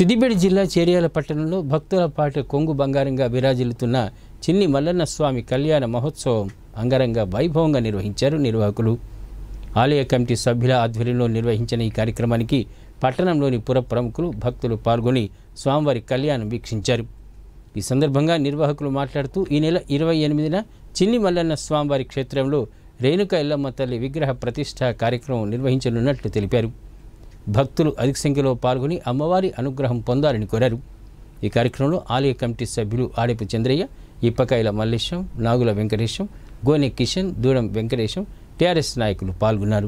సిద్దిపేట జిల్లా చేర్యాల పట్టణంలో భక్తుల పాట కొంగు బంగారంగా విరాజిల్లుతున్న చిన్ని మల్లన్న స్వామి కళ్యాణ మహోత్సవం అంగరంగ వైభవంగా నిర్వహించారు నిర్వాహకులు ఆలయ కమిటీ సభ్యుల ఆధ్వర్యంలో నిర్వహించిన ఈ కార్యక్రమానికి పట్టణంలోని పుర ప్రముఖులు భక్తులు పాల్గొని స్వామివారి కళ్యాణం వీక్షించారు ఈ సందర్భంగా నిర్వాహకులు మాట్లాడుతూ ఈ నెల ఇరవై ఎనిమిదిన చిన్ని మల్లన్న స్వామివారి క్షేత్రంలో రేణుక ఎల్లమ్మ తల్లి విగ్రహ ప్రతిష్ఠ కార్యక్రమం నిర్వహించనున్నట్లు తెలిపారు భక్తులు అధిక సంఖ్యలో పాల్గొని అమ్మవారి అనుగ్రహం పొందాలని కోరారు ఈ కార్యక్రమంలో ఆలయ కమిటీ సభ్యులు ఆడేపు చంద్రయ్య ఇప్పకాయల మల్లేశం నాగుల వెంకటేశం గోనె కిషన్ దూడం వెంకటేశం టీఆర్ఎస్ నాయకులు పాల్గొన్నారు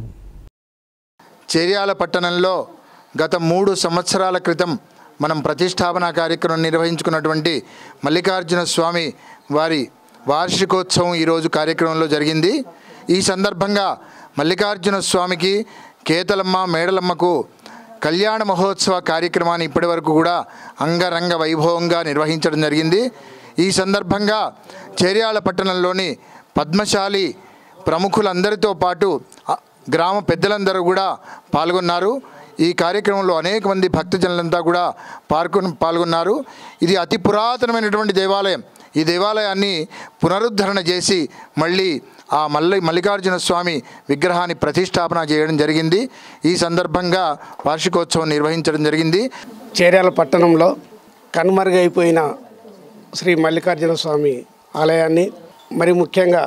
చేర్యాల పట్టణంలో గత మూడు సంవత్సరాల క్రితం మనం ప్రతిష్టాపన కార్యక్రమం నిర్వహించుకున్నటువంటి మల్లికార్జున స్వామి వారి వార్షికోత్సవం ఈరోజు కార్యక్రమంలో జరిగింది ఈ సందర్భంగా మల్లికార్జున స్వామికి కేతలమ్మ మేడలమ్మకు కళ్యాణ మహోత్సవ కార్యక్రమాన్ని ఇప్పటివరకు కూడా అంగరంగ వైభవంగా నిర్వహించడం జరిగింది ఈ సందర్భంగా చేర్యాల పట్టణంలోని పద్మశాలి ప్రముఖులందరితో పాటు ఆ, గ్రామ పెద్దలందరూ కూడా పాల్గొన్నారు ఈ కార్యక్రమంలో అనేక మంది భక్తజనులంతా కూడా పాల్గొని పాల్గొన్నారు ఇది అతి పురాతనమైనటువంటి దేవాలయం ఈ దేవాలయాన్ని పునరుద్ధరణ చేసి మళ్ళీ ఆ మల్లి మల్లికార్జున స్వామి విగ్రహాన్ని ప్రతిష్టాపన చేయడం జరిగింది ఈ సందర్భంగా వార్షికోత్సవం నిర్వహించడం జరిగింది చేర్యాల పట్టణంలో కనుమరుగైపోయిన శ్రీ మల్లికార్జున స్వామి ఆలయాన్ని మరి ముఖ్యంగా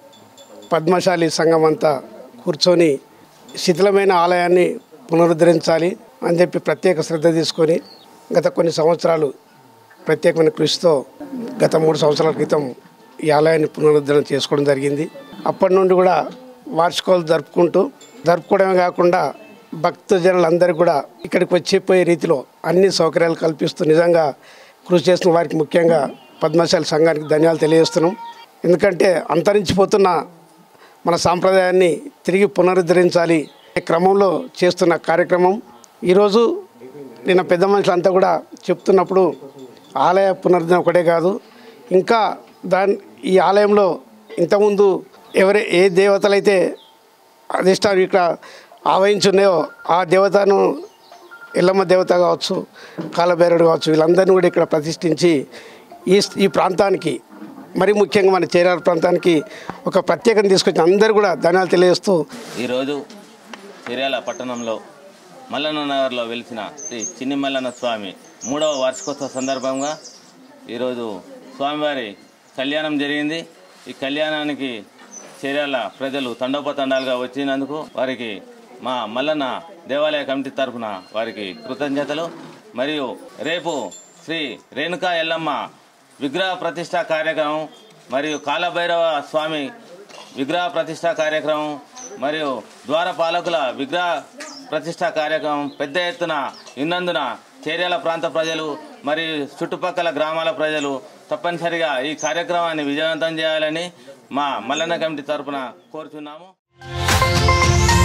పద్మశాలి సంఘం అంతా కూర్చొని శిథిలమైన ఆలయాన్ని పునరుద్ధరించాలి అని చెప్పి ప్రత్యేక శ్రద్ధ తీసుకొని గత కొన్ని సంవత్సరాలు ప్రత్యేకమైన కృషితో గత మూడు సంవత్సరాల క్రితం ఈ ఆలయాన్ని పునరుద్ధరణ చేసుకోవడం జరిగింది అప్పటి నుండి కూడా వార్షికోలు జరుపుకుంటూ జరుపుకోవడమే కాకుండా భక్తజనులందరికీ కూడా ఇక్కడికి వచ్చిపోయే రీతిలో అన్ని సౌకర్యాలు కల్పిస్తూ నిజంగా కృషి చేసిన వారికి ముఖ్యంగా పద్మశాలి సంఘానికి ధన్యవాదాలు తెలియజేస్తున్నాం ఎందుకంటే అంతరించిపోతున్న మన సాంప్రదాయాన్ని తిరిగి పునరుద్ధరించాలి ఈ క్రమంలో చేస్తున్న కార్యక్రమం ఈరోజు నిన్న పెద్ద మనుషులంతా కూడా చెప్తున్నప్పుడు ఆలయ పునరుద్ధరణ ఒకటే కాదు ఇంకా దాని ఈ ఆలయంలో ఇంతకుముందు ఎవరి ఏ దేవతలైతే అధిష్టానం ఇక్కడ ఆవహించున్నాయో ఆ దేవతను ఎల్లమ్మ దేవత కావచ్చు కాలభైరుడు కావచ్చు వీళ్ళందరినీ కూడా ఇక్కడ ప్రతిష్ఠించి ఈ ఈ ప్రాంతానికి మరి ముఖ్యంగా మన చేరాల ప్రాంతానికి ఒక ప్రత్యేకత తీసుకొచ్చిన అందరూ కూడా ధన్యాలు తెలియజేస్తూ ఈరోజు చిర్యాల పట్టణంలో మల్లన్న నగర్లో వెలిసిన శ్రీ చిన్ని మల్లన్న స్వామి మూడవ వార్షికోత్సవ సందర్భంగా ఈరోజు స్వామివారి కళ్యాణం జరిగింది ఈ కళ్యాణానికి చర్యాల ప్రజలు తండోపతండాలుగా వచ్చినందుకు వారికి మా మల్లన్న దేవాలయ కమిటీ తరఫున వారికి కృతజ్ఞతలు మరియు రేపు శ్రీ రేణుకా ఎల్లమ్మ విగ్రహ ప్రతిష్ట కార్యక్రమం మరియు కాలభైరవ స్వామి విగ్రహ ప్రతిష్ట కార్యక్రమం మరియు ద్వారపాలకుల విగ్రహ ప్రతిష్ట కార్యక్రమం పెద్ద ఎత్తున ఇన్నందున చేర్యాల ప్రాంత ప్రజలు మరియు చుట్టుపక్కల గ్రామాల ప్రజలు తప్పనిసరిగా ఈ కార్యక్రమాన్ని విజయవంతం చేయాలని మా మల్లన్న కమిటీ తరపున కోరుచున్నాము